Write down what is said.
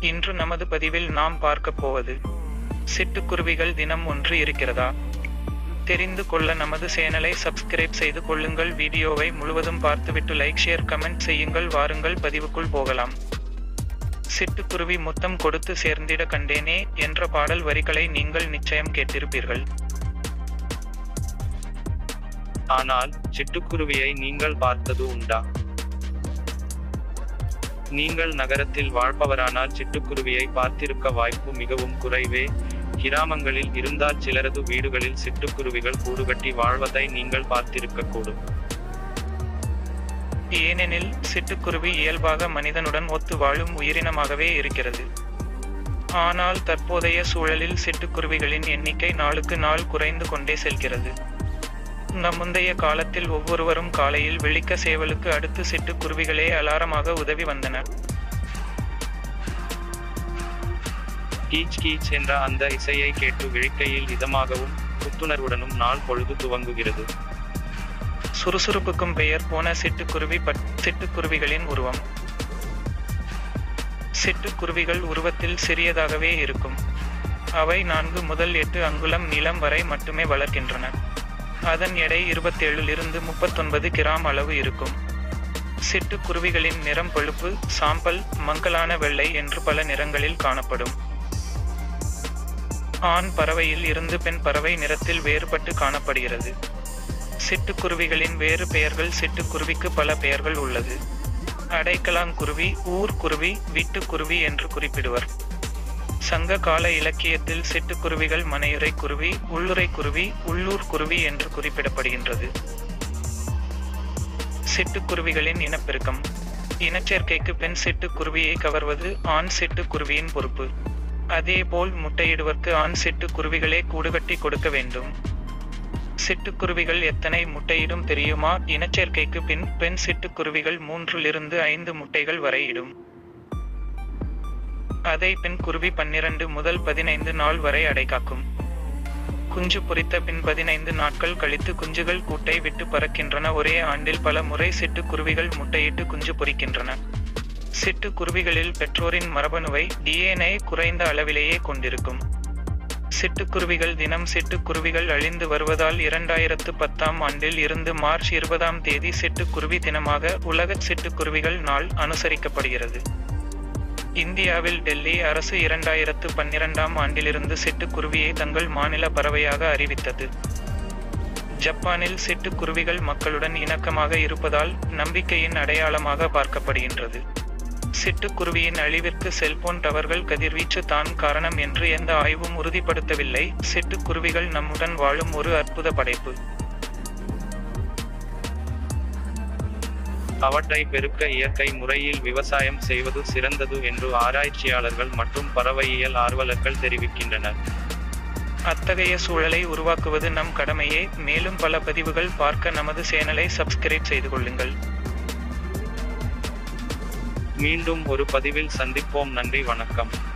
இன்று நமது பதிவில் நாம் பார்க்கப் போவது சிட்டுக்குருவிகள் தினம் ஒன்று இருக்கிறதா தெரிந்து கொள்ள நமது சேனலை சப்ஸ்கிரைப் செய்து கொள்ளுங்கள் வீடியோவை முழுவதும் பார்த்துவிட்டு லைக் ஷேர் கமெண்ட் செய்யுங்கள் வாருங்கள் பதிவுக்குள் போகலாம் சிட்டுக்குருவி முத்தம் கொடுத்து சேர்ந்திட கண்டேனே என்ற பாடல் வரிகளை நீங்கள் நிச்சயம் கேட்டிருப்பீர்கள் ஆனால் சிட்டுக்குருவியை நீங்கள் பார்த்தது உண்டா நீங்கள் நகரத்தில் வாழ்பவரானால் சிட்டுக்குருவியை பார்த்திருக்க வாய்ப்பு மிகவும் குறைவே கிராமங்களில் இருந்தால் சிலரது வீடுகளில் சிட்டுக்குருவிகள் கூடுகட்டி வாழ்வதை நீங்கள் பார்த்திருக்கக்கூடும் ஏனெனில் சிட்டுக்குருவி இயல்பாக மனிதனுடன் ஒத்து வாழும் உயிரினமாகவே இருக்கிறது ஆனால் தற்போதைய சூழலில் சிட்டுக்குருவிகளின் எண்ணிக்கை நாளுக்கு நாள் குறைந்து கொண்டே செல்கிறது நம் முந்தைய காலத்தில் ஒவ்வொருவரும் காலையில் விழிக்க சேவலுக்கு அடுத்து சிட்டுக்குருவிகளே அலாரமாக உதவி வந்தன கீச் கீச் என்ற அந்த இசையை கேட்டு விழிக்கையில் இதமாகவும் புத்துணர்வுடனும் நாள் பொழுது துவங்குகிறது சுறுசுறுப்புக்கும் பெயர் போன சிட்டுக்குருவி பட் சிட்டுக்குருவிகளின் உருவம் சிட்டுக்குருவிகள் உருவத்தில் சிறியதாகவே இருக்கும் அவை நான்கு முதல் எட்டு அங்குலம் நீளம் வரை மட்டுமே வளர்க்கின்றன அதன் எடை இருபத்தேழிலிருந்து முப்பத்தொன்பது கிராம் அளவு இருக்கும் சிட்டுக்குருவிகளின் நிறம் பழுப்பு சாம்பல் மங்கலான வெள்ளை என்று பல நிறங்களில் காணப்படும் ஆண் பறவையில் இருந்து பெண் பறவை நிறத்தில் வேறுபட்டு காணப்படுகிறது சிட்டுக்குருவிகளின் வேறு பெயர்கள் சிட்டுக்குருவிக்கு பல பெயர்கள் உள்ளது அடைக்கலாங்குருவி ஊர்க்குருவி வீட்டுக்குருவி என்று குறிப்பிடுவர் சங்க கால இலக்கியத்தில் சிட்டுக்குருவிகள் மனையுறை குருவி உள்ளுறை குருவி உள்ளூர் குருவி என்று குறிப்பிடப்படுகின்றது சிட்டுக்குருவிகளின் இனப்பெருக்கம் இனச்சேர்க்கைக்கு பெண் சிட்டுக்குருவியை கவர்வது ஆண் சிட்டுக்குருவியின் பொறுப்பு அதேபோல் முட்டையிடுவதற்கு ஆண் சிட்டுக்குருவிகளே கூடுகட்டி கொடுக்க வேண்டும் சிட்டுக்குருவிகள் எத்தனை முட்டையிடும் தெரியுமா இனச்சேர்க்கைக்கு பின் பெண் சிட்டுக்குருவிகள் மூன்றிலிருந்து ஐந்து முட்டைகள் வரை இடும் அதை பெண் குருவி பன்னிரண்டு முதல் பதினைந்து நாள் வரை அடைகாக்கும் குஞ்சு பொரித்த பின் பதினைந்து நாட்கள் கழித்து குஞ்சுகள் கூட்டை விட்டு பறக்கின்றன ஒரே ஆண்டில் பல முறை சிட்டுக்குருவிகள் முட்டையிட்டு குஞ்சு பொரிக்கின்றன சிட்டுக்குருவிகளில் பெற்றோரின் மரபணுவை டிஎன்ஏ குறைந்த அளவிலேயே கொண்டிருக்கும் சிட்டுக்குருவிகள் தினம் சிட்டுக்குருவிகள் அழிந்து வருவதால் இரண்டாயிரத்து பத்தாம் ஆண்டில் இருந்து மார்ச் இருபதாம் தேதி சிட்டுக்குருவி தினமாக உலக சிட்டுக்குருவிகள் நாள் அனுசரிக்கப்படுகிறது இந்தியாவில் டெல்லி அரசு இரண்டாயிரத்து பன்னிரண்டாம் ஆண்டிலிருந்து சிட்டுக்குருவியை தங்கள் மாநில பறவையாக அறிவித்தது ஜப்பானில் சிட்டுக்குருவிகள் மக்களுடன் இணக்கமாக இருப்பதால் நம்பிக்கையின் அடையாளமாக பார்க்கப்படுகின்றது சிட்டுக்குருவியின் அழிவிற்கு செல்போன் டவர்கள் கதிர்வீச்சு தான் காரணம் என்று எந்த ஆய்வும் உறுதிப்படுத்தவில்லை சிட்டுக்குருவிகள் நம்முடன் வாழும் ஒரு அற்புத படைப்பு அவற்றை பெருக்க இயற்கை முறையில் விவசாயம் செய்வது சிறந்தது என்று ஆராய்ச்சியாளர்கள் மற்றும் பறவையியல் ஆர்வலர்கள் தெரிவிக்கின்றனர் அத்தகைய சூழலை உருவாக்குவது நம் கடமையே மேலும் பல பதிவுகள் பார்க்க நமது சேனலை சப்ஸ்கிரைப் செய்து கொள்ளுங்கள் மீண்டும் ஒரு பதிவில் சந்திப்போம் நன்றி வணக்கம்